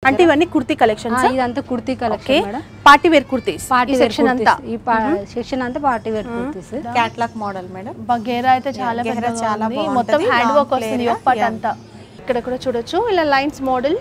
అంటే ఇవన్నీ కుర్తీ ఆ, కలెక్షన్స్ ఇదంతా kurti okay collection madam party wear kurtis party ఈ వేర్ సెక్షన్ అంతా కుర్తీస్. ఈ సెక్షన్ అంతా party wear kurtis catalogue model madam బగేరా అయితే చాలా గెహరా పెద్దగా చాలా ఉంది. బాగుంటది. మొత్తం హ్యాండ్ Long వర్క్ వస్తుంది flare, ఒప్పటి yeah. అంతా ఇక్కడ కూడా చూడొచ్చు ఇలా లైన్స్ మోడల్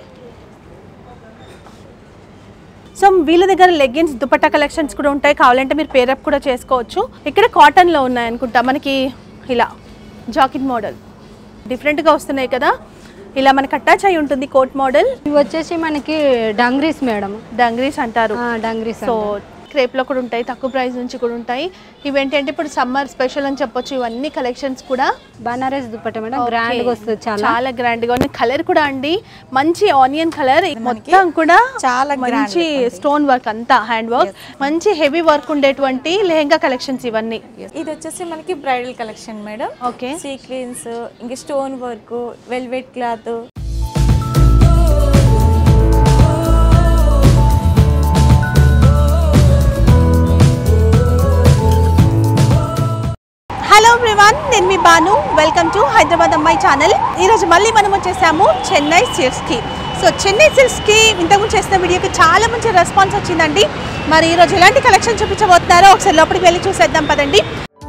సో వీళ్ళ దగ్గర లెగ్గిన్స్ దుపట్టా కలెక్షన్స్ కూడా ఉంటాయి కావాలంటే మీరు పేరప్ కూడా చేసుకోవచ్చు ఇక్కడ కాటన్ లో ఉన్నాయి అనుకుంటా మనకి ఇలా జాకెట్ మోడల్ డిఫరెంట్ గా వస్తున్నాయి కదా ఇలా మనకి అటాచ్ అయి ఉంటుంది కోట్ మోడల్ ఇవి వచ్చేసి మనకి డంగ్రీస్ మేడం డంగ్రీస్ అంటారు ఆ, డంగ్రీస్ సో క్రేప్ లో కూడా ఉంటాయి తక్కువ ప్రైస్ నుంచి కూడా ఉంటాయి ఇవేంటంటే ఇప్పుడు సమ్మర్ స్పెషల్ అని చెప్పొచ్చు ఇవన్నీ కలెక్షన్స్ కూడా బనారస్ దుపట్టా మేడం గ్రాండ్ గా వస్తుంది చాలా చాలా గ్రాండ్ గా ఉంది కలర్ కూడా అండి మంచి ఆనియన్ కలర్ మొత్తం కూడా చాలా grand మంచి look ఉంది. స్టోన్ వర్క్ అంతా హ్యాండ్ వర్క్ మంచి హెవీ వర్క్ ఉండేటువంటి లెహంగా కలెక్షన్స్ ఇవన్నీ ఇది వచ్చేసి మనకి bridal collection madam okay sequence ఇంకా stone work velvet cloth hello everyone నేను మీ Banu welcome to Hyderabad Ammayi channel ఈరోజు మళ్ళీ మనం వచ్చేసాము చెన్నై సిల్క్స్కి సో చెన్నై సిల్క్స్కి ఇంతకుముందు చేసిన వీడియోకి చాలా మంచి రెస్పాన్స్ వచ్చిందండి మరి ఈరోజు ఎలాంటి కలెక్షన్ చూపించబోతున్నారో ఒకసారి లోపలికి వెళ్ళి చూసేద్దాం పదండి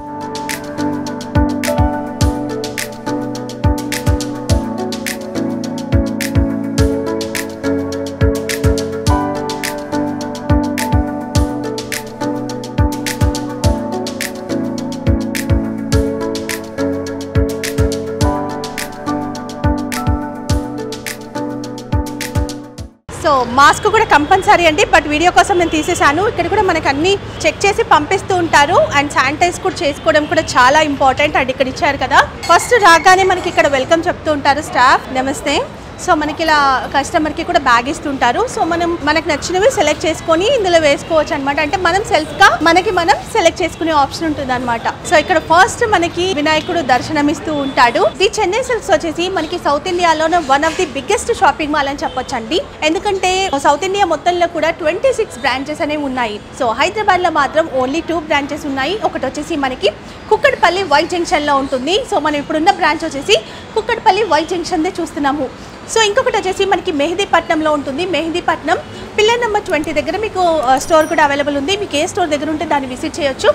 సో మాస్క్ కూడా కంపల్సరీ అండి బట్ వీడియో కోసం నేను తీసేసాను ఇక్కడ కూడా మనకి అన్ని చెక్ చేసి పంపిస్తూ ఉంటారు అండ్ శానిటైజ్ కూడా చేసుకోవడం కూడా చాలా ఇంపార్టెంట్ అండ్ ఇక్కడ ఇచ్చారు కదా ఫస్ట్ రాగానే మనకి ఇక్కడ వెల్కమ్ చెప్తూ ఉంటారు స్టాఫ్ నమస్తే సో మనకి ఇలా కస్టమర్కి కూడా బ్యాగ్ ఇస్తుంటారు సో మనం మనకు నచ్చినవి సెలెక్ట్ చేసుకొని ఇందులో వేసుకోవచ్చు అనమాట అంటే మనం సెల్ఫ్గా మనకి మనం సెలెక్ట్ చేసుకునే ఆప్షన్ ఉంటుంది అనమాట సో ఇక్కడ ఫస్ట్ మనకి వినాయకుడు దర్శనమిస్తూ ఉంటాడు ఈ చెన్నై సిల్క్స్ వచ్చేసి మనకి సౌత్ ఇండియాలోనే one of the biggest shopping mall అని చెప్పొచ్చండి ఎందుకంటే సౌత్ ఇండియా మొత్తంలో కూడా ట్వంటీ సిక్స్ బ్రాంచెస్ అనేవి ఉన్నాయి సో హైదరాబాద్ లో మాత్రం ఓన్లీ టూ బ్రాంచెస్ ఉన్నాయి ఒకటి వచ్చేసి మనకి కుక్కడపల్లి వై జంక్షన్ లో ఉంటుంది సో మనం ఇప్పుడున్న బ్రాంచ్ వచ్చేసి కుక్కడపల్లి వై జంక్షన్ దే చూస్తున్నాము సో ఇంకొకటి వచ్చేసి మనకి మెహదీపట్నంలో ఉంటుంది మెహదీపట్నం పిల్లర్ నెంబర్ ట్వంటీ దగ్గర మీకు స్టోర్ కూడా అవైలబుల్ ఉంది మీకు ఏ స్టోర్ దగ్గర ఉంటే దాన్ని విజిట్ చేయొచ్చు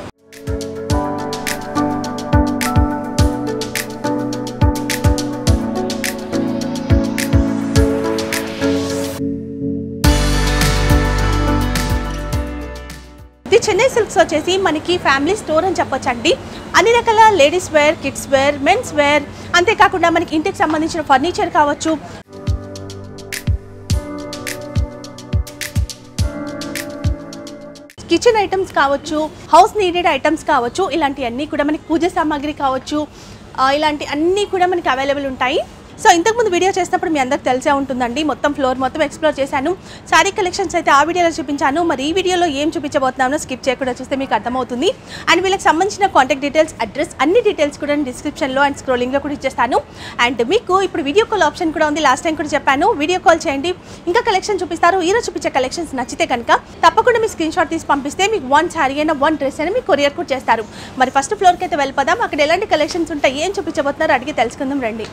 ఇది చెన్నై సిల్క్స్ వచ్చేసి మనకి ఫ్యామిలీ స్టోర్ అని చెప్పొచ్చండి అన్ని రకాల ladies wear kids wear men's wear అంతేకాకుండా మనకి ఇంటికి సంబంధించిన ఫర్నిచర్ కావచ్చు కిచెన్ ఐటమ్స్ కావచ్చు హౌస్ నీడెడ్ ఐటమ్స్ కావచ్చు ఇలాంటివన్నీ కూడా మనకి పూజ సామాగ్రి కావచ్చు ఆ, ఇలాంటి అన్నీ కూడా మనకి అవైలబుల్ ఉంటాయి సో ఇంతకుముందు వీడియో చేసినప్పుడు మీ అందరికి తెలిసే ఉంటుందండి మొత్తం ఫ్లోర్ మొత్తం ఎక్స్ప్లోర్ చేశాను సారీ కలెక్షన్స్ అయితే ఆ వీడియోలో చూపించాను మరి ఈ వీడియోలో ఏం చూపించబోతున్నానో స్కిప్ చేయకుండా చూస్తే మీకు అర్థమవుతుంది అండ్ వీళ్ళకి సంబంధించిన కాంటాక్ట్ డీటెయిల్స్ అడ్రస్ అన్ని డీటెయిల్స్ కూడా డిస్క్రిప్షన్లో అండ్ స్క్రోలింగ్లో కూడా ఇచ్చేస్తాను అండ్ మీకు ఇప్పుడు వీడియో కాల్ ఆప్షన్ కూడా ఉంది లాస్ట్ టైం కూడా చెప్పాను వీడియో కాల్ చేయండి ఇంకా కలెక్షన్ చూపిస్తారు ఈరోజు చూపించే కలెక్షన్స్ నచ్చితే కనుక తప్పకుండా మీ స్క్రీన్ షాట్ తీసి పంపిస్తే మీకు వన్ శారీ అయినా వన్ డ్రెస్ అయినా మీకు కొరియర్ కూడా చేస్తారు మరి ఫస్ట్ ఫ్లోర్కి అయితే వెళ్ళిపోదాం అక్కడ ఎలాంటి కలెక్షన్స్ ఉంటాయి ఏం చూపించబోతున్నారో అడిగి తెలుసుకుందాం రండి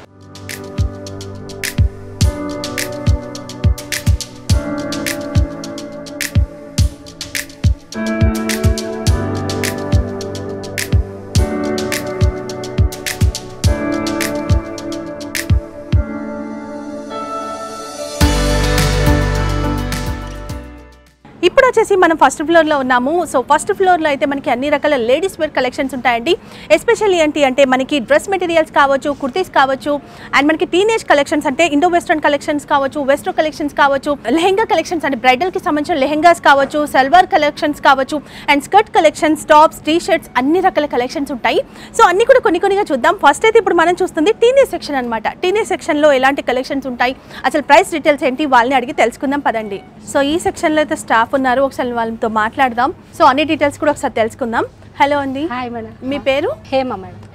ఇప్పుడు వచ్చేసి మనం ఫస్ట్ ఫ్లోర్లో ఉన్నాము సో ఫస్ట్ ఫ్లోర్లో అయితే మనకి అన్ని రకాల లేడీస్ వేర్ కలెక్షన్స్ ఉంటాయండి ఎస్పెషల్లీ ఏంటి అంటే మనకి డ్రెస్ మెటీరియల్స్ కావచ్చు కుర్తీస్ కావచ్చు అండ్ మనకి టీనేజ్ కలెక్షన్స్ అంటే ఇండో వెస్ట్రన్ కలెక్షన్స్ కావచ్చు వెస్ట్రన్ కలెక్షన్స్ కావచ్చు లెహంగా కలెక్షన్స్ అంటే బ్రైడల్కి సంబంధించిన లెహంగాస్ కావచ్చు సల్వార్ కలెక్షన్స్ కావచ్చు and skirt collections tops T shirts అన్ని రకాల కలెక్షన్స్ ఉంటాయి సో అన్ని కూడా కొన్ని కొన్నిగా చూద్దాం ఫస్ట్ అయితే ఇప్పుడు మనం చూస్తుంది టీనేజ్ సెక్షన్ అనమాట టీనేజ్ సెక్షన్లో ఎలాంటి కలెక్షన్స్ ఉంటాయి అసలు ప్రైస్ డీటెయిల్స్ ఏంటి వాళ్ళని అడిగి తెలుసుకుందాం పదండి సో ఈ సెక్షన్లో అయితే స్టాఫ్ ఉన్నారు ఒకసారి వాళ్ళతో మాట్లాడదాం సో అన్ని డీటెయిల్స్ కూడా ఒకసారి తెలుసుకుందాం హలో అండి హాయ్ మేడం మీ పేరు హేమ మేడం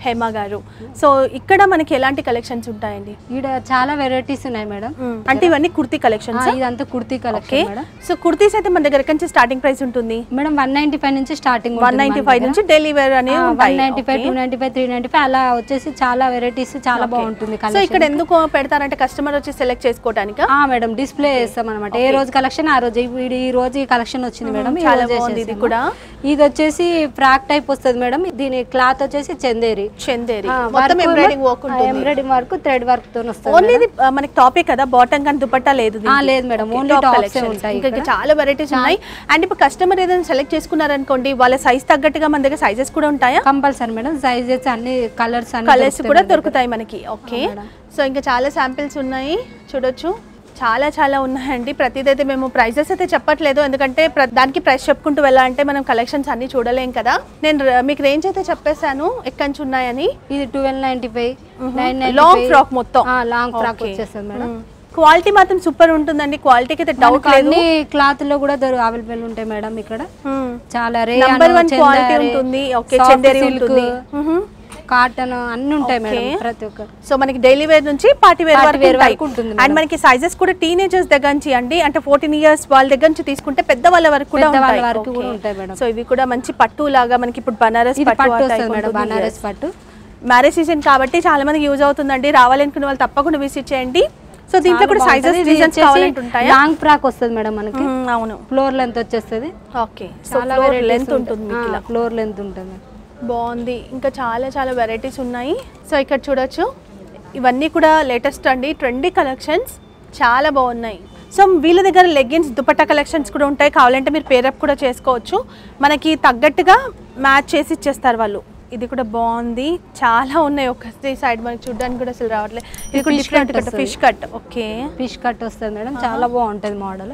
హేమ గారు సో ఇక్కడ మనకి ఎలాంటి కలెక్షన్స్ ఉంటాయండి ఈడ చాలా వెరైటీస్ ఉన్నాయి మేడం అంటే ఇవన్నీ కుర్తీ ఆ, కలెక్షన్స్ ఇదంతా kurti okay collection madam so kurtis అయితే మన దగ్గర ఎక్కడి నుంచి స్టార్టింగ్ ప్రైస్ ఉంటుంది మేడం వన్ నైన్టీ ఫైవ్ నుంచి స్టార్టింగ్ వన్ నైన్టీ ఫైవ్ నుంచి డైలీ వేర్ అనేవి వన్ ఉంటాయి ninety five two ninety five three ninety five అలా వచ్చేసి చాలా వెరైటీస్ చాలా బాగుంటుంది సో ఇక్కడ ఎందుకు పెడతారంటే కస్టమర్ వచ్చి సెలెక్ట్ చేసుకోవడానికి ఆ మేడం డిస్ప్లే చేస్తాం అనమాట ఏ రోజు కలెక్షన్ ఆ రోజు ఈ- ఈ రోజు ఈ కలెక్షన్ వచ్చింది మేడం ఈ చాలా రోజు బాగుంది ఇది వేసేసాము. కూడా. ఇది వచ్చేసి ఫ్రాక్ టైప్ వస్తుంది మేడం దీని క్లాత్ వచ్చేసి చందేరి చందేరి మొత్తం ఎంబ్రాయిడింగ్ వర్క్ ఉంటుంది ఎంబ్రాయిడింగ్ వర్క్ థ్రెడ్ వర్క్ తో వస్తుంది ఓన్లీ ఇది ఆ, మనకి టాపిక్ కదా బాటమ్ కానీ దుపట్టా లేదు ఆ, లేదు మేడం ఓన్లీ టాప్స్ ఉంటాయి ఇంకా చాలా వెరైటీస్ ఉన్నాయి అండ్ ఇప్పుడు కస్టమర్ ఏదైనా సెలెక్ట్ చేసుకున్నారనుకోండి వాళ్ళ సైజ్ తగ్గట్టుగా మన దగ్గర సైజెస్ కూడా ఉంటాయా కంపల్సరీ మేడం సైజెస్ అన్ని కలర్స్ అన్ని కలర్స్ దొరుకుతాయి కూడా మన దగ్గర. దొరుకుతాయి మనకి ఓకే సో ఇంకా చాలా శాంపిల్స్ ఉన్నాయి చూడొచ్చు చాలా చాలా ఉన్నాయండి ప్రతిదైతే మేము ప్రైజెస్ అయితే చెప్పట్లేదు ఎందుకంటే ప్ర- దానికి ప్రైస్ చెప్పుకుంటూ వెళ్ళాలంటే మనం కలెక్షన్స్ అన్ని చూడలేం కదా నేను ర- మీకు రేంజ్ అయితే చెప్పేశాను ఎక్కడి నుంచి ఉన్నాయని ఇది twelve ninety five nine long frock మొత్తం లాంగ్ ఫ్రాక్ Okay. వచ్చేస్తుంది మేడం క్వాలిటీ మాత్రం సూపర్ ఉంటుందండి క్వాలిటీకి అయితే డౌట్ మనకు లేదు అన్ని క్లాత్ లో కూడా అవైలబుల్ ఉంటాయి మేడం ఇక్కడ Hmm. చాలా రే నంబర్ వన్ క్వాలిటీ ఉంటుంది ఓకే చందేరి ఉంటుంది మ్మ్. కాటన్ అన్ని ఉంటాయి మేడం Okay. ప్రతి ఒక్క సో మనకి డైలీ వేర్ నుంచి పార్టీ వేర్ Party వరకు wear ఉంటాయి వరకు ఉంటుంది అండ్ మనకి సైజెస్ కూడా టీనేజర్స్ దగ్గర నుంచి అండి అంటే ఫోర్టీన్ ఇయర్స్ వాళ్ళ దగ్గర నుంచి తీసుకుంటే పెద్ద వాళ్ళ వరకు కూడా పెద్ద వాళ్ళ ఉంటాయి వరకు కూడా Okay. ఉంటాయి మేడం. సో ఇవి కూడా మంచి పట్టు లాగా మనకి ఇప్పుడు బనారస్ ఇది పట్టు పట్టు ఆ వస్తుంది type మేడం ఉంటుంది. బనారస్ Yes. పట్టు మ్యారేజ్ సీజన్ కాబట్టి చాలా మందికి యూజ్ అవుతుందండి రావాలనుకునే వాళ్ళు తప్పకుండా విజిట్ చేయండి సో దీంట్లో కూడా సైజెస్ డిజైన్స్ కావాలంటే ఉంటాయా లాంగ్ ఫ్రాక్ వస్తుంది మేడం మనకి మ్మ్, అవును ఫ్లోర్ లెంత్ వచ్చేస్తుంది ఓకే సో చాలా లెంత్ ఉంటుంది మీకు ఇలా ఫ్లోర్ లెంత్ ఉంటుంది బాగుంది ఇంకా చాలా చాలా వెరైటీస్ ఉన్నాయి సో ఇక్కడ చూడొచ్చు ఇవన్నీ కూడా లేటెస్ట్ అండి ట్రెండీ కలెక్షన్స్ చాలా బాగున్నాయి సో వీళ్ళ దగ్గర లెగ్గిన్స్ దుపట్టా కలెక్షన్స్ కూడా ఉంటాయి కావాలంటే మీరు పేరప్ కూడా చేసుకోవచ్చు మనకి తగ్గట్టుగా మ్యాచ్ చేసి ఇచ్చేస్తారు వాళ్ళు ఇది కూడా బాగుంది చాలా ఉన్నాయి ఒక సైడ్ మనకి చూడడానికి కూడా అసలు రావట్లేదు ఇది కూడా fish డిఫరెంట్ cut కట్ వస్తది. Fish cut okay fish cut వస్తుంది మేడం చాలా బాగుంటుంది మోడల్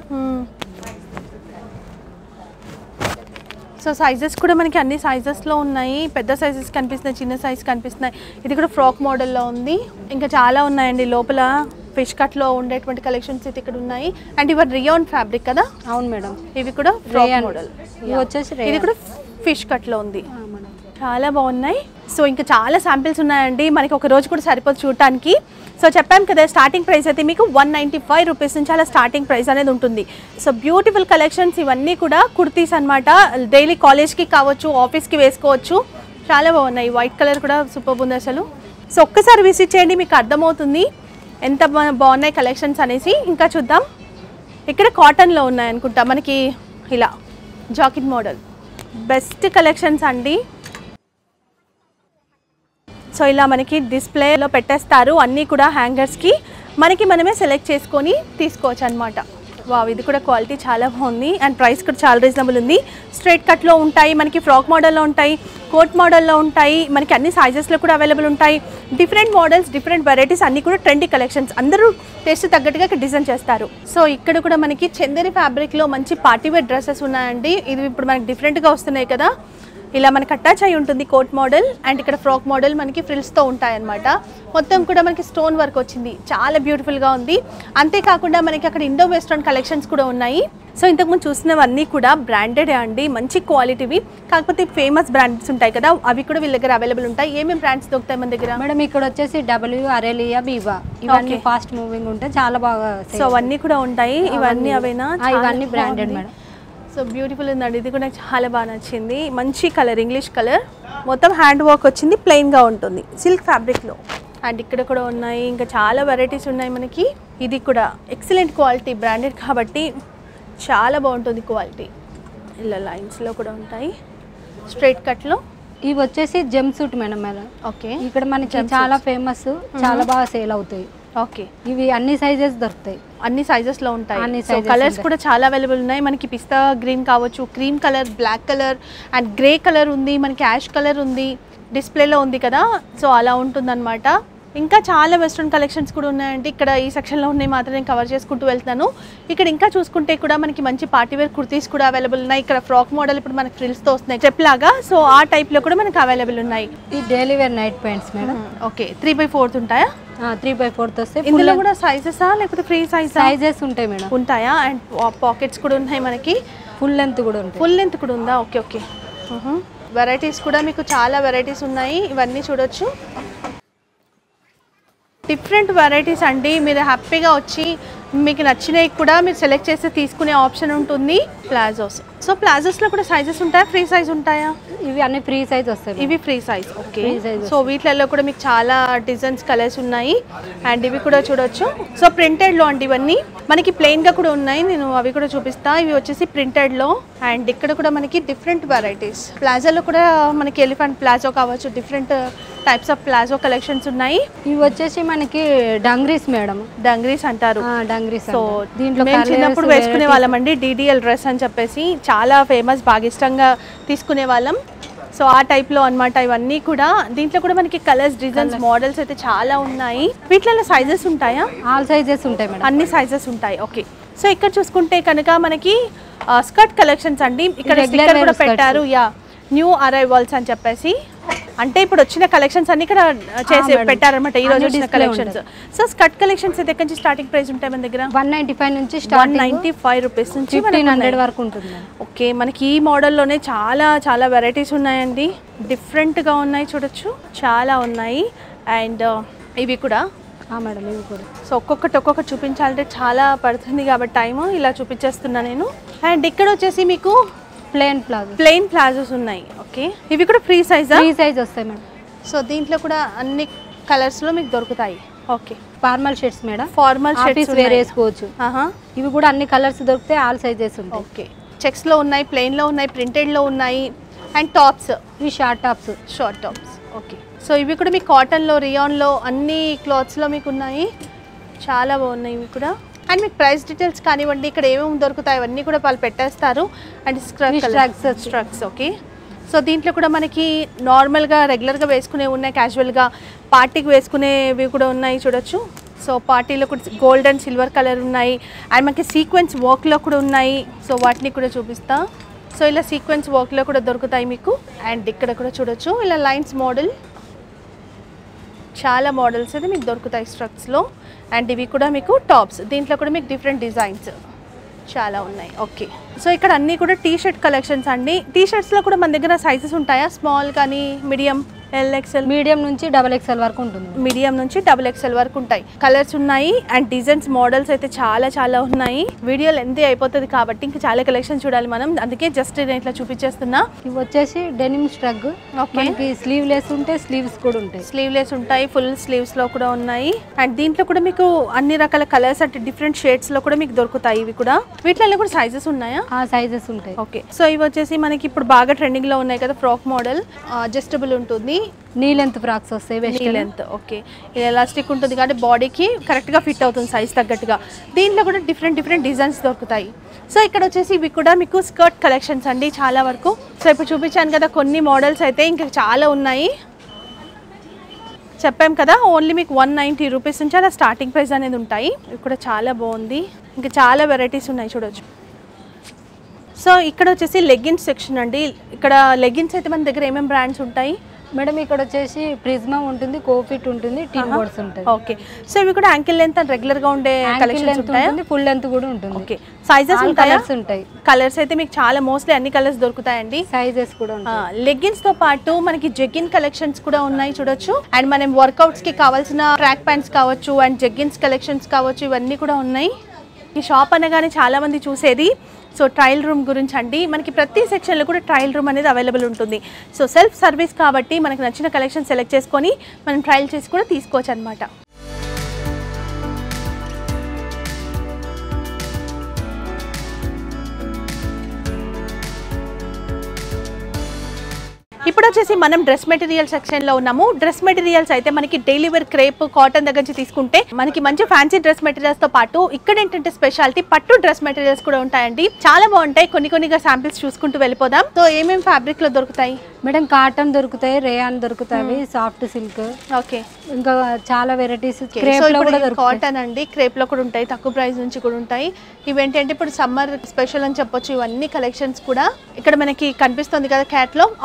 సో సైజెస్ కూడా మనకి అన్ని సైజెస్లో ఉన్నాయి పెద్ద సైజెస్ కనిపిస్తున్నాయి చిన్న సైజ్ కనిపిస్తున్నాయి ఇది కూడా ఫ్రాక్ మోడల్లో ఉంది ఇంకా చాలా ఉన్నాయండి లోపల ఫిష్ కట్లో ఉండేటువంటి కలెక్షన్స్ అయితే ఇక్కడ ఉన్నాయి అండ్ ఇవి రియోన్ ఫ్యాబ్రిక్ కదా అవును మేడం ఇవి కూడా ఫ్రాక్ రేయన్ మోడల్ ఇవి వచ్చేసి ఇది రేయన్ కూడా ఫిష్ కట్లో ఉంది ఆ, మేడం చాలా బాగున్నాయి సో ఇంకా చాలా శాంపిల్స్ ఉన్నాయండి మనకి ఒక రోజు కూడా సరిపోదు చూడటానికి సో చెప్పాం కదా స్టార్టింగ్ ప్రైస్ అయితే మీకు వన్ నైంటీ ఫైవ్ రూపీస్ నుంచి అలా స్టార్టింగ్ ప్రైస్ అనేది ఉంటుంది సో బ్యూటిఫుల్ కలెక్షన్స్ ఇవన్నీ కూడా కుర్తీస్ అనమాట డైలీ కాలేజ్కి కావచ్చు ఆఫీస్కి వేసుకోవచ్చు చాలా బాగున్నాయి వైట్ కలర్ కూడా సూపర్ ఉంది అసలు సో ఒక్కసారి విజిట్ చేయండి మీకు అర్థమవుతుంది ఎంత బా- బాగున్నాయి కలెక్షన్స్ అనేసి ఇంకా చూద్దాం ఇక్కడ కాటన్లో ఉన్నాయి అనుకుంటా మనకి ఇలా జాకెట్ మోడల్ బెస్ట్ కలెక్షన్స్ అండి సో ఇలా మనకి డిస్ప్లేలో పెట్టేస్తారు అన్నీ కూడా హ్యాంగర్స్కి మనకి మనమే సెలెక్ట్ చేసుకొని తీసుకోవచ్చు అనమాట వావ్ ఇది కూడా క్వాలిటీ చాలా బాగుంది అండ్ ప్రైస్ కూడా చాలా రీజనబుల్ ఉంది స్ట్రైట్ కట్లో ఉంటాయి మనకి ఫ్రాక్ మోడల్లో ఉంటాయి కోట్ మోడల్లో ఉంటాయి మనకి అన్ని సైజెస్లో కూడా అవైలబుల్ ఉంటాయి డిఫరెంట్ మోడల్స్ డిఫరెంట్ వెరైటీస్ అన్ని కూడా ట్రెండీ కలెక్షన్స్ అందరూ టేస్ట్ తగ్గట్టుగా ఇక్కడ డిజైన్ చేస్తారు సో ఇక్కడ కూడా మనకి చందేరి ఫ్యాబ్రిక్లో మంచి పార్టీ వేర్ డ్రెస్సెస్ ఉన్నాయండి ఇది ఇప్పుడు మనకి డిఫరెంట్గా వస్తున్నాయి కదా ఇలా మనకి అటాచ్ అయి ఉంటుంది కోట్ మోడల్ అండ్ ఇక్కడ ఫ్రాక్ మోడల్ మనకి ఫ్రిల్స్తో ఉంటాయన్నమాట మొత్తం కూడా మనకి స్టోన్ వర్క్ వచ్చింది చాలా బ్యూటిఫుల్గా ఉంది అంతేకాకుండా మనకి అక్కడ ఇండో వెస్ట్రన్ కలెక్షన్స్ కూడా ఉన్నాయి సో ఇంతకుముందు చూసినవన్నీ కూడా బ్రాండెడ్ అండి మంచి క్వాలిటీవి కాకపోతే ఫేమస్ బ్రాండ్స్ ఉంటాయి కదా అవి కూడా వీళ్ళ దగ్గర అవైలబుల్ ఉంటాయి ఏమేమి బ్రాండ్స్ దొరుకుతాయి మన దగ్గర మేడం ఇక్కడ వచ్చేసి డబ్ల్యూ అరేలియా బీవా ఇవన్నీ Okay. ఫాస్ట్ మూవింగ్ ఉంటాయి చాలా బాగా సో అవన్నీ కూడా ఉంటాయి ఇవన్నీ అవేనా ఆ, చాలా ఇవన్నీ బ్రాండెడ్ బాగుంది. మేడం సో బ్యూటిఫుల్ ఉందండి ఇది కూడా నాకు చాలా బాగా నచ్చింది మంచి కలర్ ఇంగ్లీష్ కలర్ మొత్తం హ్యాండ్ వర్క్ వచ్చింది ప్లెయిన్గా ఉంటుంది సిల్క్ ఫ్యాబ్రిక్లో అండ్ ఇక్కడ కూడా ఉన్నాయి ఇంకా చాలా వెరైటీస్ ఉన్నాయి మనకి ఇది కూడా ఎక్సలెంట్ క్వాలిటీ బ్రాండెడ్ కాబట్టి చాలా బాగుంటుంది క్వాలిటీ ఇలా లైన్స్లో కూడా ఉంటాయి స్ట్రైట్ కట్లో ఇవి వచ్చేసి gem suit madam madam okay ఇక్కడ మనకి చాలా ఫేమస్ చాలా బాగా సేల్ అవుతాయి ఓకే ఇవి అన్ని సైజెస్ దొరుకుతాయి అన్ని సైజెస్ లో ఉంటాయి అన్ని సో sizes కలర్స్ ఉంటాయి. కూడా చాలా అవైలబుల్ ఉన్నాయి మనకి పిస్తా గ్రీన్ కావచ్చు cream colour black colour and grey colour ఉంది మనకి యాష్ కలర్ ఉంది డిస్ప్లేలో ఉంది కదా సో అలా ఉంటుందన్నమాట ఇంకా చాలా వెస్ట్రన్ కలెక్షన్స్ కూడా ఉన్నాయండి ఇక్కడ ఈ సెక్షన్లో ఉన్నాయి మాత్రం నేను కవర్ చేసుకుంటూ వెళ్తాను ఇక్కడ ఇంకా చూసుకుంటే కూడా మనకి మంచి పార్టీ వేర్ కుర్తీస్ కూడా అవైలబుల్ ఉన్నాయి ఇక్కడ ఫ్రాక్ మోడల్ ఇప్పుడు మనకి ఫ్రిల్స్తో వస్తున్నాయి స్టెప్ లాగా సో ఆ టైప్లో కూడా మనకి అవైలబుల్ ఉన్నాయి ఈ daily wear night pants madam okay three by fourth ఉంటాయా త్రీ బై ఫోర్త్ వస్తే ఇందులో కూడా సైజెసా లేకపోతే ఫ్రీ సైజా సైజెస్ ఉంటాయి మేడం ఉంటాయా అండ్ పాకెట్స్ కూడా ఉన్నాయి మనకి ఫుల్ లెంత్ కూడా ఉంటాయి ఫుల్ లెంత్ కూడా ఉందా ఓకే ఓకే వెరైటీస్ కూడా మీకు చాలా వెరైటీస్ ఉన్నాయి ఇవన్నీ చూడొచ్చు డిఫరెంట్ వెరైటీస్ అండి మీరు హ్యాపీగా వచ్చి మీకు నచ్చినవి కూడా మీరు సెలెక్ట్ చేసి తీసుకునే ఆప్షన్ ఉంటుంది ప్లాజోస్ సో ప్లాజోస్లో కూడా సైజెస్ ఉంటాయా ఫ్రీ సైజ్ ఉంటాయా ఇవి అన్ని ఫ్రీ సైజ్ వస్తాయి మేడం. ఇవి free size okay Free size so వీటిలలో కూడా మీకు చాలా డిజైన్స్ కలర్స్ ఉన్నాయి అండ్ ఇవి కూడా చూడొచ్చు సో ప్రింటెడ్లో అండి ఇవన్నీ మనకి ప్లెయిన్గా కూడా ఉన్నాయి నేను అవి కూడా చూపిస్తా ఇవి వచ్చేసి ప్రింటెడ్లో అండ్ ఇక్కడ కూడా మనకి డిఫరెంట్ వెరైటీస్ ప్లాజోలో కూడా మనకి ఎలిఫెంట్ ప్లాజో కావచ్చు different types of palazzo collections ఉన్నాయి ఇవి వచ్చేసి మనకి డంగ్రీస్ మేడం డంగ్రీస్ అంటారు ఆ, డంగ్రీస్ సో అంటారు. దీంట్లో మేము colours, చిన్నప్పుడు వేసుకునే varieties- వాళ్ళం అండి డిడిఎల్ డ్రెస్ అని చెప్పేసి చాలా ఫేమస్ బాగా ఇష్టంగా తీసుకునే వాళ్ళం సో ఆ టైప్లో అన్నమాట ఇవన్నీ కూడా దీంట్లో కూడా మనకి కలర్స్ డిజైన్స్ మోడల్స్ అయితే చాలా ఉన్నాయి వీటిలో సైజెస్ ఉంటాయా ఆల్ సైజెస్ ఉంటాయి మేడం అన్ని సైజెస్ ఉంటాయి ఓకే సో ఇక్కడ చూసుకుంటే కనుక మనకి స్కర్ట్ కలెక్షన్స్ అండి ఇక్కడ Regular స్టిక్కర్ wear కూడా skirts. పెట్టారు యా న్యూ అరైవల్స్ అని చెప్పేసి అంటే ఇప్పుడు వచ్చిన కలెక్షన్స్ అన్ని ఇక్కడ చేసి మేడం. పెట్టారన్నమాట ఈ రోజు అన్ని వచ్చిన display collections so skirt collections అయితే ఎక్కడి నుంచి స్టార్టింగ్ ప్రైస్ ఉంటాయి మన దగ్గర వన్ నైన్టీ ఫైవ్ నుంచి one start ninety five rupees నుంచి ఫిఫ్టీన్ హండ్రెడ్ వరకు ఉంటుంది మేడం ఓకే మనకి ఈ మోడల్లోనే చాలా చాలా వెరైటీస్ ఉన్నాయండి డిఫరెంట్గా ఉన్నాయి చూడొచ్చు చాలా ఉన్నాయి అండ్ ఇవి కూడా ఆ మేడం ఇవి కూడా సో ఒక్కొక్కటి ఒక్కొక్కటి చూపించాలంటే చాలా పడుతుంది కాబట్టి టైం ఇలా చూపించేస్తున్నా నేను అండ్ ఇక్కడ వచ్చేసి మీకు ప్లేన్ ప్లాజో ప్లెయిన్ ప్లాజోస్ ఉన్నాయి ఓకే ఇవి కూడా ఫ్రీ సైజా ఫ్రీ సైజ్ వస్తాయి మేడం సో దీంట్లో కూడా అన్ని కలర్స్లో మీకు దొరుకుతాయి okay formal shirts madam formal office wear వేసుకోవచ్చు ఆహా ఇవి కూడా అన్ని కలర్స్ దొరికితే ఆల్ సైజెస్ ఉంటాయి ఓకే చెక్స్లో ఉన్నాయి ప్లెయిన్లో ఉన్నాయి ప్రింటెడ్లో ఉన్నాయి అండ్ టాప్స్ ఇవి short tops short tops okay so ఇవి కూడా మీకు కాటన్లో రియాన్లో అన్ని క్లాత్స్లో మీకు ఉన్నాయి చాలా బాగున్నాయి ఇవి కూడా అండ్ మీకు ప్రైస్ డీటెయిల్స్ కానివ్వండి ఇక్కడ ఏమేమి దొరుకుతాయి అవన్నీ కూడా వాళ్ళు పెట్టేస్తారు అండ్ ఇవి structs వచ్చి. స్ట్రక్స్ ఓకే సో దీంట్లో కూడా మనకి నార్మల్గా రెగ్యులర్గా వేసుకునే ఉన్నాయి క్యాజువల్గా పార్టీకి వేసుకునేవి కూడా ఉన్నాయి చూడొచ్చు సో పార్టీలో కూడా గోల్డ్ అండ్ సిల్వర్ కలర్ ఉన్నాయి అండ్ మనకి సీక్వెన్స్ వర్క్లో కూడా ఉన్నాయి సో వాటిని కూడా చూపిస్తా సో ఇలా సీక్వెన్స్ వర్క్లో కూడా దొరుకుతాయి మీకు అండ్ ఇక్కడ కూడా చూడొచ్చు ఇలా లైన్స్ మోడల్ చాలా మోడల్స్ అయితే మీకు దొరుకుతాయి స్ట్రక్స్లో అండ్ ఇవి కూడా మీకు టాప్స్ దీంట్లో కూడా మీకు డిఫరెంట్ డిజైన్స్ చాలా ఉన్నాయి ఓకే సో ఇక్కడ అన్నీ కూడా టీ షర్ట్ కలెక్షన్స్ అండి టీ షర్ట్స్లో కూడా మన దగ్గర సైజెస్ ఉంటాయా స్మాల్ కానీ మీడియం ఎల్ ఎక్స్ఎల్ మీడియం నుంచి డబల్ ఎక్స్ఎల్ వరకు ఉంటుంది మీడియం నుంచి డబుల్ ఎక్స్ఎల్ వరకు ఉంటాయి కలర్స్ ఉన్నాయి అండ్ డిజైన్స్ మోడల్స్ అయితే చాలా చాలా ఉన్నాయి వీడియో లెంత్ అయిపోతుంది కాబట్టి ఇంకా చాలా కలెక్షన్ చూడాలి మనం అందుకే జస్ట్ నేను ఇట్లా చూపించేస్తున్నా ఇవి వచ్చేసి డెనిమ్ స్ట్రగ్ ఓకే మనకి స్లీవ్ లెస్ ఉంటే స్లీవ్స్ కూడా ఉంటాయి స్లీవ్లెస్ ఉంటాయి ఫుల్ స్లీవ్స్ లో కూడా ఉన్నాయి అండ్ దీంట్లో కూడా మీకు అన్ని రకాల కలర్స్ అంటే డిఫరెంట్ షేడ్స్ లో కూడా మీకు దొరుకుతాయి ఇవి కూడా వీటిలో కూడా సైజెస్ ఉన్నాయా ఆ సైజెస్ ఉంటాయి ఓకే సో ఇవి వచ్చేసి మనకి ఇప్పుడు బాగా ట్రెండింగ్ లో ఉన్నాయి కదా ఫ్రాక్ మోడల్ అడ్జస్టబుల్ ఉంటుంది నీ లెంత్ ఫ్రాక్స్ వస్తాయి వెస్ట్ లెంత్ ఓకే ఇది ఎలాస్టిక్ ఉంటుంది కాబట్టి బాడీకి కరెక్ట్గా ఫిట్ అవుతుంది సైజ్ తగ్గట్టుగా దీంట్లో కూడా డిఫరెంట్ డిఫరెంట్ డిజైన్స్ దొరుకుతాయి సో ఇక్కడ వచ్చేసి ఇవి కూడా మీకు స్కర్ట్ కలెక్షన్స్ అండి చాలా వరకు సో ఇప్పుడు చూపించాను కదా కొన్ని మోడల్స్ అయితే ఇంకా చాలా ఉన్నాయి చెప్పాం కదా ఓన్లీ మీకు వన్ నైంటీ రూపీస్ నుంచి అలా స్టార్టింగ్ ప్రైస్ అనేది ఉంటాయి ఇవి కూడా చాలా బాగుంది ఇంకా చాలా వెరైటీస్ ఉన్నాయి చూడొచ్చు సో ఇక్కడ వచ్చేసి లెగ్గిన్స్ సెక్షన్ అండి ఇక్కడ లెగ్గిన్స్ అయితే మన దగ్గర ఏమేమి బ్రాండ్స్ ఉంటాయి మేడం ఇక్కడ వచ్చేసి ప్రిజ్మా ఉంటుంది కోఫిట్ ఉంటుంది టీన్ బోర్డ్స్ ఉంటుంది ఓకే సో ఇవి కూడా యాంకిల్ లెంత్ అండ్ రెగ్యులర్ గా ఉండే కలెక్షన్స్ లెంత్ ఉంటాయా ఉంటుంది ఫుల్ లెంత్ కూడా ఉంటుంది ఓకే సైజెస్ All ఉంటాయా colours ఉంటాయి కలర్స్ అయితే మీకు చాలా మోస్ట్లీ అన్ని కలర్స్ దొరుకుతాయండి సైజెస్ కూడా ఉంటాయి లెగ్గిన్స్ తో పాటు మనకి జెగ్గిన్ కలెక్షన్స్ కూడా ఉన్నాయి చూడొచ్చు అండ్ మనం వర్కౌట్స్ కి కావాల్సిన ట్రాక్ ప్యాంట్స్ కావచ్చు అండ్ జెగ్గిన్స్ కలెక్షన్స్ కావచ్చు ఇవన్నీ కూడా ఉన్నాయి ఈ షాప్ అనగానే చాలా మంది చూసేది సో ట్రయల్ రూమ్ గురించి అండి మనకి ప్రతి సెక్షన్లో కూడా ట్రయల్ రూమ్ అనేది అవైలబుల్ ఉంటుంది సో సెల్ఫ్ సర్వీస్ కాబట్టి మనకి నచ్చిన కలెక్షన్ సెలెక్ట్ చేసుకొని మనం ట్రయల్ చేసి కూడా తీసుకోవచ్చు అనమాట ఇప్పుడు వచ్చేసి మనం డ్రెస్ మెటీరియల్ సెక్షన్ లో ఉన్నాము డ్రెస్ మెటీరియల్స్ అయితే మనకి డైలీ వేర్ క్రేప్ కాటన్ దగ్గర నుంచి తీసుకుంటే మనకి మంచి ఫ్యాన్సీ డ్రెస్ మెటీరియల్స్ తో పాటు ఇక్కడ ఏంటంటే స్పెషాలిటీ పట్టు డ్రెస్ మెటీరియల్స్ కూడా ఉంటాయండి చాలా బాగుంటాయి కొన్ని కొన్నిగా శాంపిల్స్ చూసుకుంటూ వెళ్ళిపోదాం సో ఏమేమి ఫ్యాబ్రిక్ లో దొరుకుతాయి మేడం కాటన్ దొరుకుతాయి రేయాన్ దొరుకుతాయి సాఫ్ట్ సిల్క్ ఓకే ఇంకా చాలా వెరైటీస్ సో క్రేప్ లో కూడా ఇప్పుడు దొరుకుతాయి కాటన్ అండి క్రేప్ లో కూడా ఉంటాయి తక్కువ ప్రైస్ నుంచి కూడా ఉంటాయి ఇవేంటంటే ఇప్పుడు సమ్మర్ స్పెషల్ అని చెప్పొచ్చు ఇవన్నీ కలెక్షన్స్ కూడా ఇక్కడ మనకి కనిపిస్తుంది కదా క్యాట్ లో ఆ మోడల్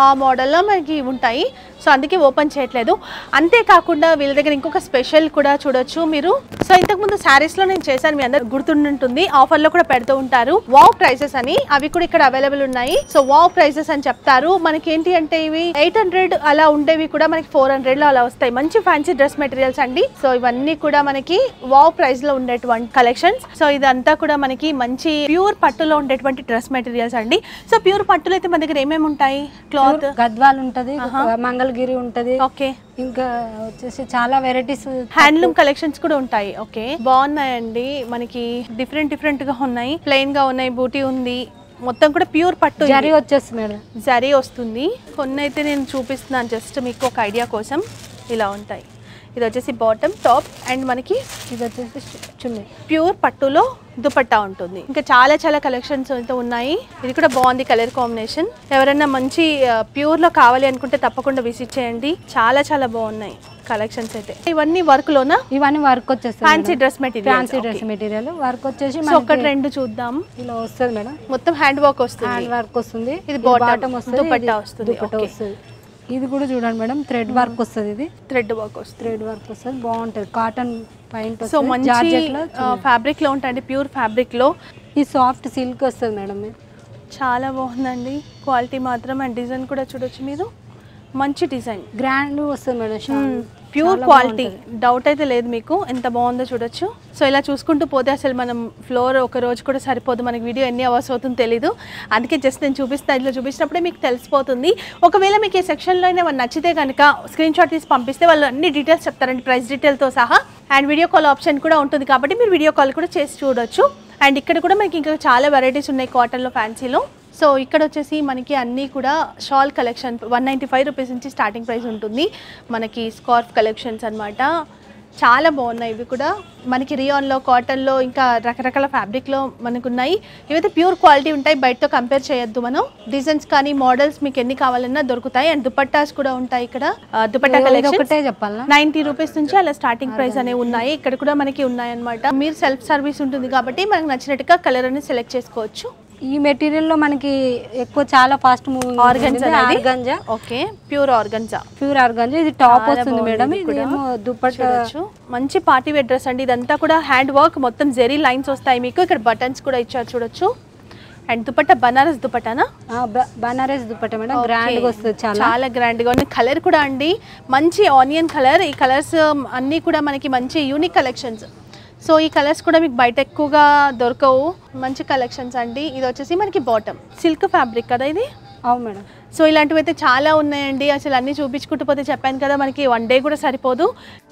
కలర్లో మనకి ఉంటాయి సో అందుకే ఓపెన్ చేయట్లేదు అంతేకాకుండా వీళ్ళ దగ్గర ఇంకొక స్పెషల్ కూడా చూడొచ్చు మీరు సో ఇంతకుముందు శారీస్లో నేను చేశాను మీ అందరు గుర్తుంటుంది ఆఫర్లో కూడా పెడుతూ ఉంటారు వావ్ ప్రైసెస్ అని అవి కూడా ఇక్కడ అవైలబుల్ ఉన్నాయి సో వావ్ ప్రైసెస్ అని చెప్తారు మనకి ఏంటి అంటే ఇవి ఎయిట్ హండ్రెడ్ అలా ఉండేవి కూడా మనకి ఫోర్ హండ్రెడ్ లో అలా వస్తాయి మంచి ఫ్యాన్సీ డ్రెస్ మెటీరియల్స్ అండి సో ఇవన్నీ కూడా మనకి వావ్ ప్రైస్ లో ఉండేటువంటి కలెక్షన్స్ సో ఇదంతా కూడా మనకి మంచి ప్యూర్ పట్టులో ఉండేటువంటి డ్రెస్ మెటీరియల్స్ అండి సో ప్యూర్ పట్టులో అయితే మన దగ్గర ఏమేమి ఉంటాయి క్లాత్ గద్వాల్ ఉంటది మంగళగిరి ఉంటది ఓకే ఇంకా వచ్చేసి చాలా వెరైటీస్ హ్యాండ్లూమ్ కలెక్షన్స్ కూడా ఉంటాయి ఓకే బాగున్నాయండి మనకి డిఫరెంట్ డిఫరెంట్ గా ఉన్నాయి ప్లెయిన్ గా ఉన్నాయి బూటీ ఉంది మొత్తం కూడా ప్యూర్ పట్టు ఇది. జరీ వచ్చేసి మేడం జరీ వస్తుంది కొన్ని అయితే నేను చూపిస్తున్నాను జస్ట్ మీకు ఒక ఐడియా కోసం ఇలా ఉంటాయి ఇది వచ్చేసి బాటమ్ టాప్ అండ్ మనకి ఇది వచ్చేసి చున్నీ ప్యూర్ పట్టులో దుపట్టా ఉంటుంది ఇంకా చాలా చాలా కలెక్షన్స్ అయితే ఉన్నాయి ఇది కూడా బాగుంది కలర్ కాంబినేషన్ ఎవరైనా మంచి ప్యూర్ లో కావాలి అనుకుంటే తప్పకుండా విజిట్ చేయండి చాలా చాలా బాగున్నాయి కలెక్షన్స్ అయితే ఇవన్నీ వర్క్ లోనా ఇవన్నీ వర్క్ వచ్చేసి fancy dress material fancy dress material work వచ్చేసి సో ఒకటి మనకి రెండు చూద్దాం ఇలా వస్తుంది మేడం మొత్తం హ్యాండ్ వర్క్ వస్తుంది హ్యాండ్ వర్క్ వస్తుంది ఇది bottom, బాటమ్ వస్తుంది దుపట్టా ఇది వస్తుంది, దుపట్టా okay. వస్తుంది ఇది కూడా చూడండి మేడం థ్రెడ్ వర్క్ వస్తుంది ఇది థ్రెడ్ వర్క్ వస్తుంది థ్రెడ్ వర్క్ వస్తుంది బాగుంటది కాటన్ పాయింట్ సో మంచి జార్జెట్ లో ఫ్యాబ్రిక్ లో ఉంటాయండి ప్యూర్ ఫ్యాబ్రిక్ లో ఈ సాఫ్ట్ సిల్క్ వస్తుంది మేడం ఇది. చాలా బాగుందండి క్వాలిటీ మాత్రం అండ్ డిజైన్ కూడా చూడొచ్చు మీరు మంచి డిజైన్ గ్రాండ్ వస్తుంది మేడం షాల్. ప్యూర్ చాలా క్వాలిటీ బాగుంటది. డౌట్ అయితే లేదు మీకు ఎంత బాగుందో చూడొచ్చు సో ఇలా చూసుకుంటూ పోతే అసలు మనం ఫ్లోర్ ఒక రోజు కూడా సరిపోదు మనకి వీడియో ఎన్ని అవర్స్ అవుతుందో తెలీదు అందుకే జస్ట్ నేను చూపిస్తాను ఇట్లా చూపించినప్పుడే మీకు తెలిసిపోతుంది ఒకవేళ మీకు ఈ సెక్షన్లో ఏమైనా నచ్చితే కనుక స్క్రీన్ షాట్ తీసి పంపిస్తే వాళ్ళు అన్ని డీటెయిల్స్ చెప్తారండి ప్రైస్ డీటెయిల్తో సహా అండ్ వీడియో కాల్ ఆప్షన్ కూడా ఉంటుంది కాబట్టి మీరు వీడియో కాల్ కూడా చేసి చూడొచ్చు అండ్ ఇక్కడ కూడా మనకి ఇంకా చాలా వెరైటీస్ ఉన్నాయి కాటన్లో ఫ్యాన్సీలో సో ఇక్కడ వచ్చేసి మనకి అన్నీ కూడా shawl collection one ninety five rupees నుంచి స్టార్టింగ్ ప్రైస్ ఉంటుంది మనకి స్కార్ఫ్ కలెక్షన్స్ అన్నమాట చాలా బాగున్నాయి ఇవి కూడా మనకి రియాన్లో కాటన్లో ఇంకా రకరకాల ఫ్యాబ్రిక్లో మనకు ఉన్నాయి ఇవైతే ప్యూర్ క్వాలిటీ ఉంటాయి బయటతో కంపేర్ చేయొద్దు మనం డిజైన్స్ కానీ మోడల్స్ మీకు ఎన్ని కావాలన్నా దొరుకుతాయి అండ్ దుపట్టాస్ కూడా ఉంటాయి ఇక్కడ ఆ, దుపట్టా ఇది కలెక్షన్ ఒకటే చెప్పాలా నైంటీ రూపీస్ నుంచి అలా స్టార్టింగ్ ప్రైస్ అనేవి ఉన్నాయి ఇక్కడ కూడా మనకి ఉన్నాయన్నమాట మీరు సెల్ఫ్ సర్వీస్ ఉంటుంది కాబట్టి మనకు నచ్చినట్టుగా కలర్ అనేది సెలెక్ట్ చేసుకోవచ్చు ఈ మెటీరియల్ లో మనకి ఎక్కువ చాలా fast moving organza organza okay pure organza pure organza ఇది టాప్ చాలా వస్తుంది బాగుంది మేడం ఇది ఇది కూడా. ఏమో దుప్పట్ట చూడొచ్చు మంచి పార్టీ వేర్ డ్రెస్ అండి ఇదంతా కూడా హ్యాండ్ వర్క్ మొత్తం జెరీ లైన్స్ వస్తాయి మీకు ఇక్కడ బటన్స్ కూడా ఇచ్చారు చూడొచ్చు అండ్ దుపట్టా బనారస్ దుపట్టానా ఆ, బ- బనారస్ దుప్పట్ట మేడం గ్రాండ్ గా వస్తుంది చాలా చాలా గ్రాండ్ గా ఉంది కలర్ కూడా అండి మంచి ఆనియన్ కలర్ ఈ కలర్స్ అన్నీ కూడా మనకి మంచి యూనిక్ కలెక్షన్స్ సో ఈ కలర్స్ కూడా మీకు బయట ఎక్కువగా దొరకవు మంచి కలెక్షన్స్ అండి ఇది వచ్చేసి మనకి బాటమ్ సిల్క్ ఫ్యాబ్రిక్ కదా ఇది అవును మేడం సో ఇలాంటివి అయితే చాలా ఉన్నాయండి అసలు అన్నీ చూపించుకుంటూ పోతే చెప్పాను కదా మనకి వన్ డే కూడా సరిపోదు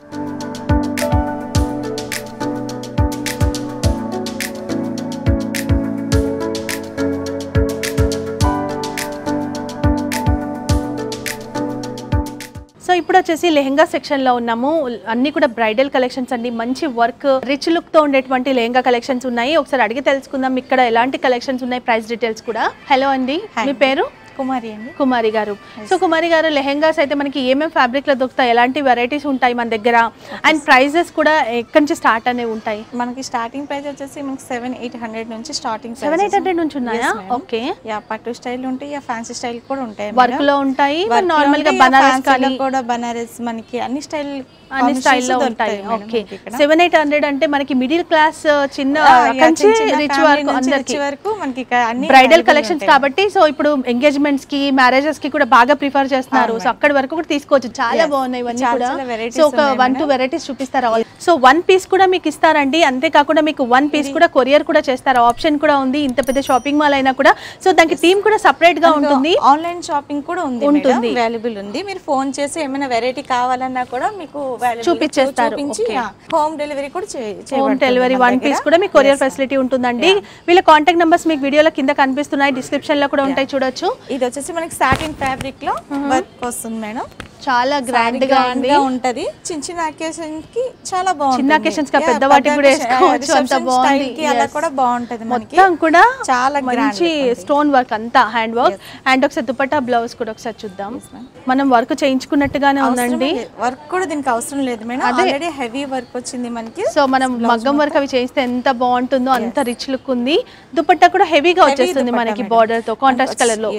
సో ఇప్పుడు వచ్చేసి లెహంగా సెక్షన్ లో ఉన్నాము అన్ని కూడా బ్రైడల్ కలెక్షన్స్ అండి మంచి వర్క్ రిచ్ లుక్ తో ఉండేటువంటి లెహంగా కలెక్షన్స్ ఉన్నాయి ఒకసారి అడిగి తెలుసుకుందాం ఇక్కడ ఎలాంటి కలెక్షన్స్ ఉన్నాయి ప్రైస్ డీటెయిల్స్ కూడా హలో అండి మీ పేరు కుమారి అండి కుమారి గారు సో కుమారి గారు లెహెంగాస్ అయితే మనకి ఏమేమి ఫ్యాబ్రిక్ లో దొరుకుతాయి ఎలాంటి వెరైటీస్ ఉంటాయి మన దగ్గర అండ్ ప్రైజెస్ కూడా ఎక్కడి నుంచి స్టార్ట్ అనేవి ఉంటాయి మనకి స్టార్టింగ్ ప్రైస్ వచ్చేసి మనకి సెవెన్ ఎయిట్ హండ్రెడ్ నుంచి స్టార్టింగ్ సెవెన్ ఎయిట్ హండ్రెడ్ నుంచి ఉన్నాయా ఓకే యా పట్టు స్టైల్ ఉంటాయి యా ఫ్యాన్సీ స్టైల్ కూడా ఉంటాయి వర్క్ లో ఉంటాయి నార్మల్ గా బనారస్ కానీ కూడా బనారస్ మనకి అన్ని స్టైల్ అన్ని స్టైల్లో ఉంటాయి ఓకే సెవెన్ ఎయిట్ హండ్రెడ్ అంటే మనకి మిడిల్ క్లాస్ చిన్న కంచి రిచ్ వరకు అందరికి వరకు మనకి ఇక్కడ అన్ని బ్రైడల్ కలెక్షన్స్ కాబట్టి సో ఇప్పుడు ఎంగేజ్మెంట్స్ కి మ్యారేజెస్ కి కూడా బాగా ప్రిఫర్ చేస్తున్నారు సో అక్కడ వరకు కూడా తీసుకోవచ్చు చాలా బాగున్నాయి ఇవన్నీ చాలా కూడా చాలా varieties సో ఒక వన్ టూ వెరైటీస్ చూపిస్తారా సో వన్ పీస్ కూడా మీకు ఇస్తారండి అంతేకాకుండా మీకు వన్ పీస్ కూడా కొరియర్ కూడా చేస్తారు ఆప్షన్ కూడా ఉంది ఇంత పెద్ద షాపింగ్ మాల్ అయినా కూడా సో దానికి టీమ్ కూడా సపరేట్ గా ఉంటుంది ఆన్లైన్ షాపింగ్ కూడా ఉంది ఉంటుంది. అవైలబుల్ ఉంది మీరు ఫోన్ చేసి ఏమైనా వెరైటీ కావాలన్నా కూడా మీకు available చూపించేస్తారు. చూపించి హోమ్ డెలివరీ కూడా చే- హోమ్ చేయబడుతుంది డెలివరీ మన వన్ దగ్గర. పీస్ కూడా మీకు కొరియర్ ఫెసిలిటీ ఉంటుందండి వీళ్ళ కాంటాక్ట్ నెంబర్స్ మీకు వీడియోలో కింద కనిపిస్తున్నాయి డిస్క్రిప్షన్ లో కూడా ఉంటాయి చూడొచ్చు ఇది వచ్చేసి మనకి సాటిన్ ఫ్యాబ్రిక్ లో వర్క్ వస్తుంది మేడం చాలా గ్రాండ్ గా గ్రాండ్ ఉంది గా ఉంటది చిన్న చిన్న అకేషన్ కి చాలా బాగుంటుంది చిన్న occasions కి, Yeah, పెద్ద వాటికి కూడా పెద్ద వేసుకోవచ్చు, అంత reception బాగుంది. style కి అలా Yes. కూడా బాగుంటది మనకి మొత్తం కూడా చాలా grand మంచి ఉంటుంది. స్టోన్ వర్క్ అంతా హ్యాండ్ వర్క్ అండ్ ఒకసారి దుపట్టా బ్లౌజ్ కూడా ఒకసారి చూద్దాం మనం వర్క్ చేయించుకున్నట్టుగానే ఉందండి వర్క్ కూడా దీనికి అవసరం లేదు మేడం ఆల్రెడీ హెవీ వర్క్ వచ్చింది మనకి సో మనం మగ్గం వర్క్ అవి చేస్తే ఎంత బాగుంటుందో అంత రిచ్ లుక్ ఉంది దుపట్టా కూడా హెవీగా వచ్చేస్తుంది దుపట్టా మనకి మేడం. బార్డర్ తో కాంట్రాస్ట్ కలర్ లో Yes, ma'am.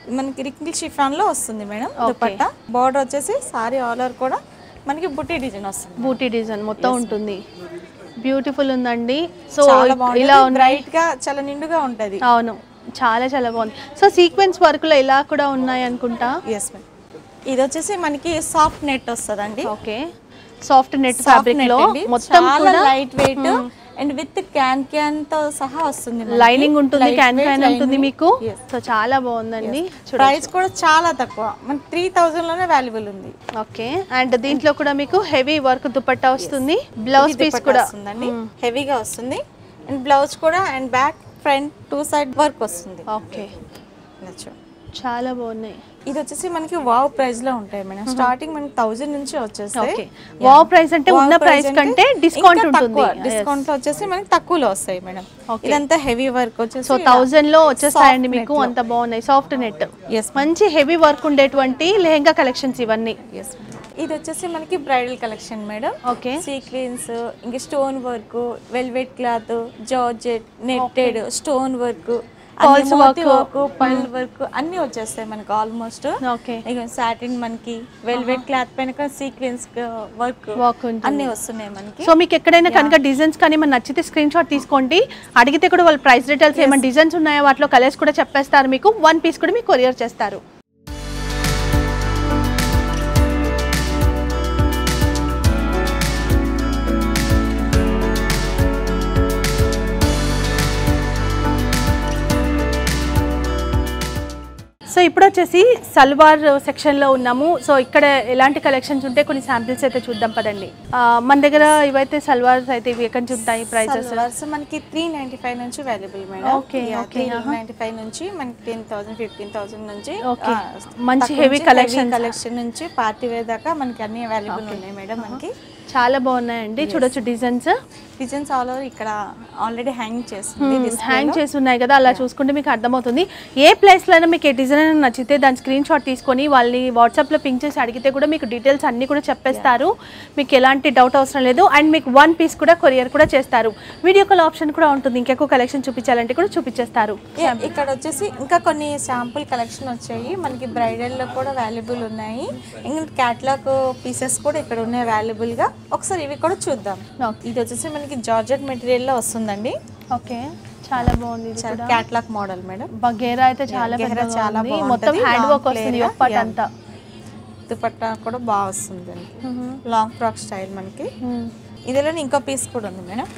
మనకి రిక్కిల్ షిఫాన్ లో వస్తుంది మేడం దుపట్టా బార్డర్ వచ్చేసి సారీ ఆల్ ఓవర్ కూడా మనకి బుట్టి డిజైన్ వస్తుంది బూటీ డిజైన్ మొత్తం ఉంటుంది బ్యూటిఫుల్ ఉందండి సో చాలా ఇలా బాగుంటుంది ఉన్నాయి బ్రైట్ గా చాలా నిండుగా ఉంటది అవును చాలా చాలా బాగుంది సో సీక్వెన్స్ వర్క్లో ఇలా కూడా ఉన్నాయి అనుకుంటా ఎస్ మేడం ఇది వచ్చేసి మనకి సాఫ్ట్ నెట్ వస్తుందండి okay soft net Soft fabric net లో అండి. మొత్తం చాలా కూడా light weight and with can can తో సహా వస్తుంది మనకి. లైనింగ్ ఉంటుంది Light క్యాన్ weight క్యాన్ ఉంటుంది lining. మీకు Yes. సో చాలా బాగుందండి చూడండి ప్రైస్ కూడా చాలా తక్కువ మన త్రీ థౌజండ్ లోనే వాల్యుబుల్ ఉంది ఓకే అండ్ దీంట్లో కూడా మీకు హెవీ వర్క్ దుపట్టా వస్తుంది బ్లౌజ్ ఇది పీస్ దుపట్టా కూడా వస్తుందండి హెవీగా వస్తుంది అండ్ బ్లౌజ్ కూడా and back front two side work వస్తుంది ఓకే ఇలా చూడండి. చాలా బాగున్నాయి ఇది వచ్చేసి మనకి వావ్ ప్రైస్ లో ఉంటాయి మేడం స్టార్టింగ్ మనకి థౌజండ్ నుంచి వచ్చేస్తాయి ఓకే వావ్ ప్రైస్ అంటే ఉన్న ప్రైస్ కంటే డిస్కౌంట్ ఉంటుంది డిస్కౌంట్ లో వచ్చేసి మనకి తక్కువలో వస్తాయి మేడం Okay. ఇదంతా హెవీ వర్క్ వచ్చేసి సో థౌజండ్ లో వచ్చేస్తాయండి Soft మీకు net లో. అంత బాగున్నాయి సాఫ్ట్ నెట్ Yes, మంచి హెవీ వర్క్ ఉండేటువంటి లెహంగా కలెక్షన్స్ ఇవన్నీ Yes, madam. ఇది వచ్చేసి మనకి bridal collection madam okay sequence ఇంకా stone work velvet cloth georgette netted stone work Falls work. Work pearl work అన్ని వచ్చేస్తాయి మనకి ఆల్మోస్ట్ ఓకే ఇక సాటిన్ మనకి వెల్వెట్ క్లాత్ పైన సీక్వెన్స్ వర్క్ Work ఉంటుంది. అన్ని వస్తున్నాయి మనకి సో మీకు ఎక్కడైనా కనుక డిజైన్స్ కానీ మన నచ్చితే స్క్రీన్ షాట్ తీసుకోండి అడిగితే కూడా వాళ్ళ ప్రైస్ డీటెయిల్స్ ఏమైనా డిజైన్స్ ఉన్నాయో వాటిలో కలర్స్ కూడా చెప్పేస్తారు మీకు వన్ పీస్ కూడా మీకు కొరియర్ చేస్తారు సో ఇప్పుడు వచ్చేసి సల్వార్ సెక్షన్లో ఉన్నాము సో ఇక్కడ ఎలాంటి కలెక్షన్స్ ఉంటే కొన్ని శాంపిల్స్ అయితే చూద్దాం పదండి ఆ, మన దగ్గర ఇవైతే సల్వార్స్ అయితే ఇవి ఎక్కడి నుంచి ఉంటాయి ప్రైజెస్ సల్వార్స్ మనకి త్రీ నైన్టీ ఫైవ్ నుంచి available madam Okay, okay, three ninety five నుంచి మనకి టెన్ థౌసండ్ ఫిఫ్టీన్ థౌసండ్ నుంచి Okay. ఆ, మంచి తక్కువ heavy నుంచి collections. కలెక్షన్ నుంచి పార్టీ వేర్ దాకా మనకి అన్ని అవైలబుల్ ఉన్నాయి మేడం మనకి చాలా బాగున్నాయండి చూడొచ్చు డిజైన్స్ డిజైన్స్ ఆల్ ఓవర్ ఇక్కడ ఆల్రెడీ హ్యాంగ్ చేస్తుంది హ్యాంగ్ చేసి ఉన్నాయి కదా అలా చూసుకుంటే మీకు అర్థమవుతుంది ఏ ప్లేస్లో అయినా మీకు ఏ డిజైన్ అయినా నచ్చితే దాని స్క్రీన్ షాట్ తీసుకొని వాళ్ళని వాట్సాప్లో పింక్ చేసి అడిగితే కూడా మీకు డీటెయిల్స్ అన్నీ కూడా చెప్పేస్తారు మీకు ఎలాంటి డౌట్ అవసరం లేదు అండ్ మీకు వన్ పీస్ కూడా కొరియర్ కూడా చేస్తారు వీడియో కాల్ ఆప్షన్ కూడా ఉంటుంది ఇంకెక్కువ కలెక్షన్ చూపించాలంటే కూడా చూపించేస్తారు Yeah, ఇక్కడ వచ్చేసి ఇంకా కొన్ని శాంపుల్ కలెక్షన్ వచ్చాయి మనకి బ్రైడల్ లో కూడా వాల్యుబుల్ ఉన్నాయి ఇంకా క్యాట్లాగ్ పీసెస్ కూడా ఇక్కడ ఉన్నాయి అవైలబుల్ గా ఒకసారి ఇవి కూడా చూద్దాం Okay. ఇది వచ్చేసి మనకి జార్జెట్ మెటీరియల్ లో వస్తుందండి ఓకే చాలా బాగుంది ఇది కూడా క్యాట్లాగ్ మోడల్ మేడం బగేరా అయితే చాలా గెహరా పెద్దగా చాలా ఉంది. బాగుంటది. మొత్తం హ్యాండ్ Long వర్క్ వస్తుంది flare, ఒక పార్ట్ yeah. అంతా దుపట్టా కూడా బాగా వస్తుంది లాంగ్ ఫ్రాక్ స్టైల్ మనకి ఇదిలోనే ఇంకో పీస్ కూడా ఉంది మేడం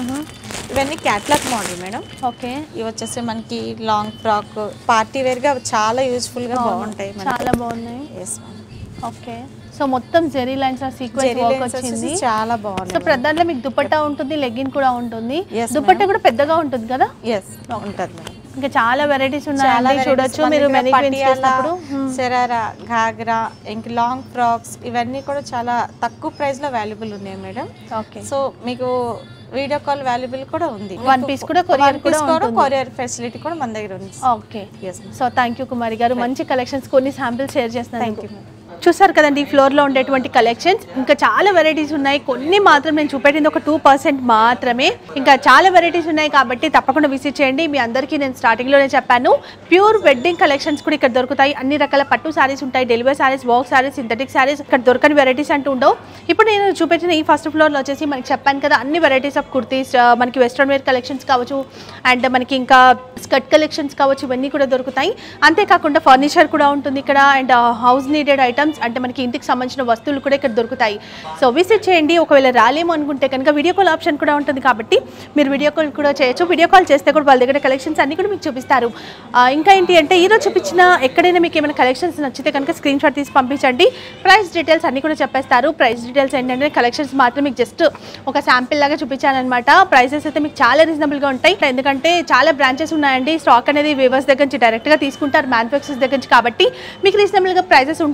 ఇవన్నీ క్యాట్లాగ్ మోడల్ మేడం ఓకే ఇవి వచ్చేసి మనకి లాంగ్ ఫ్రాక్ పార్టీ వేర్ గా చాలా యూస్ఫుల్ గా బాగుంటాయి మనకి చాలా బాగున్నాయి ఎస్ ఓకే సో మొత్తం zari lines sequence zari work lines వచ్చింది వచ్చేసి చాలా సో బాగున్నాయి ప్రధానంలో మీకు దుపట్టా ఉంటుంది లెగ్గిన్ కూడా ఉంటుంది Yes, దుపట్టా కూడా పెద్దగా ఉంటుంది కదా ఎస్ ఉంటుంది మేడం ఇంకా చాలా వెరైటీస్ చాలా ఉన్నాయండి varieties చూడొచ్చు మన మీరు దగ్గర మెనిక్వెన్స్ పటియాలా, చేసినప్పుడు శరారా ఘాగ్రా ఇంక లాంగ్ ఫ్రాక్స్ ఇవన్నీ కూడా చాలా తక్కువ ప్రైస్ లో వాల్యుబుల్ ఉన్నాయి మేడం ఓకే సో మీకు వీడియో కాల్ వాల్యుబుల్ కూడా ఉంది One piece కూడా courier కూడా ఉంటుంది. కొరియర్ ఫెసిలిటీ కూడా మన దగ్గర ఉంది okay yes so thank you Kumari garu మంచి కలెక్షన్స్ కొన్ని శాంపిల్స్ షేర్ చేస్తున్నారు చూసారు కదండి ఈ ఫ్లోర్లో ఉండేటువంటి కలెక్షన్స్ ఇంకా చాలా వెరైటీస్ ఉన్నాయి కొన్ని మాత్రం నేను చూపెట్టింది ఒక టూ పర్సెంట్ మాత్రమే ఇంకా చాలా వెరైటీస్ ఉన్నాయి కాబట్టి తప్పకుండా విజిట్ చేయండి మీ అందరికీ నేను స్టార్టింగ్లోనే చెప్పాను ప్యూర్ వెడ్డింగ్ కలెక్షన్స్ కూడా ఇక్కడ దొరుకుతాయి అన్ని రకాల పట్టు శారీస్ ఉంటాయి delivery saris work saris synthetic saris ఇక్కడ దొరకని వెరైటీస్ అంటూ ఉండవు ఇప్పుడు నేను చూపెట్టిన ఈ ఫస్ట్ ఫ్లోర్లో వచ్చేసి మనకి చెప్పాను కదా అన్ని వెరైటీస్ ఆఫ్ కుర్తీస్ మనకి వెస్ట్రన్ వేర్ కలెక్షన్స్ కావచ్చు అండ్ మనకి ఇంకా స్కర్ట్ కలెక్షన్స్ కావచ్చు ఇవన్నీ కూడా దొరుకుతాయి అంతేకాకుండా ఫర్నిచర్ కూడా ఉంటుంది ఇక్కడ అండ్ హౌస్ నీడెడ్ ఐటమ్స్ అంటే మనకి ఇంటికి సంబంధించిన వస్తువులు కూడా ఇక్కడ దొరుకుతాయి సో విజిట్ చేయండి ఒకవేళ రాలేము అనుకుంటే కనుక వీడియో కాల్ ఆప్షన్ కూడా ఉంటుంది కాబట్టి మీరు వీడియో కాల్ కూడా చేయొచ్చు వీడియో కాల్ చేస్తే కూడా వాళ్ళ దగ్గర కలెక్షన్స్ అన్ని కూడా మీకు చూపిస్తారు ఆ, ఇంకా ఏంటి అంటే ఈరోజు చూపించిన ఎక్కడైనా మీకు ఏమైనా కలెక్షన్స్ నచ్చితే కనుక స్క్రీన్ షాట్ తీసి పంపించండి ప్రైస్ డీటెయిల్స్ అన్ని కూడా చెప్పేస్తారు ప్రైస్ డీటెయిల్స్ ఏంటంటే కలెక్షన్స్ మాత్రం మీకు జస్ట్ ఒక శాంపిల్ లాగా చూపించానమాట ప్రైసెస్ అయితే మీకు చాలా రీజనబుల్గా ఉంటాయి ఎందుకంటే చాలా బ్రాంచెస్ ఉన్నాయండి స్టాక్ అనేది వేవర్స్ దగ్గర నుంచి డైరెక్ట్గా తీసుకుంటారు మ్యానుఫ్యాక్చర్స్ దగ్గర నుంచి కాబట్టి మీకు రీజనబుల్గా ప్రైసెస్ ఉంటాయి అంతే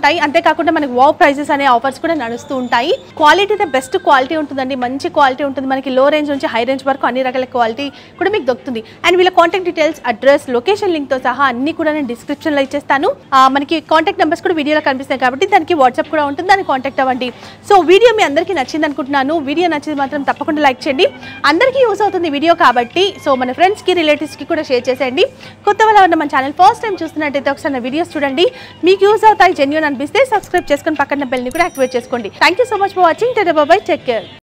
కాకుండా మనకి వావ్ ప్రైజెస్ అనే ఆఫర్స్ కూడా నడుస్తూ ఉంటాయి క్వాలిటీ అయితే బెస్ట్ క్వాలిటీ ఉంటుందండి మంచి క్వాలిటీ ఉంటుంది మనకి లో రేంజ్ నుంచి హై రేంజ్ వరకు అన్ని రకాల క్వాలిటీ కూడా మీకు దొరుకుతుంది అండ్ వీళ్ళ contact details address location link తో సహా అన్ని కూడా నేను డిస్క్రిప్షన్ లో ఇచ్చేస్తాను ఆ, మనకి కాంటాక్ట్ నెంబర్స్ కూడా వీడియోలో కనిపిస్తాయి కాబట్టి దానికి వాట్సాప్ కూడా ఉంటుంది దాన్ని కాంటాక్ట్ అవ్వండి సో వీడియో మీ అందరికీ నచ్చింది అనుకుంటున్నాను వీడియో నచ్చింది మాత్రం తప్పకుండా లైక్ చేయండి అందరికీ యూస్ అవుతుంది వీడియో కాబట్టి సో మన ఫ్రెండ్స్కి రిలేటివ్స్కి కూడా షేర్ చేసేయండి కొత్త వాళ్ళ ఉన్న మన ఛానల్ ఫస్ట్ టైం చూస్తున్నట్టయితే ఒకసారి నా వీడియోస్ చూడండి మీకు యూస్ అవుతాయి జెన్యున్ అనిపిస్తే సబ్స్క్రైబ్ చేసుకొని పక్కన బెల్ని కూడా యాక్టివేట్ చేసుకోండి thank you so much for watching టెడ్ బాబాయ్ టేక్ కేర్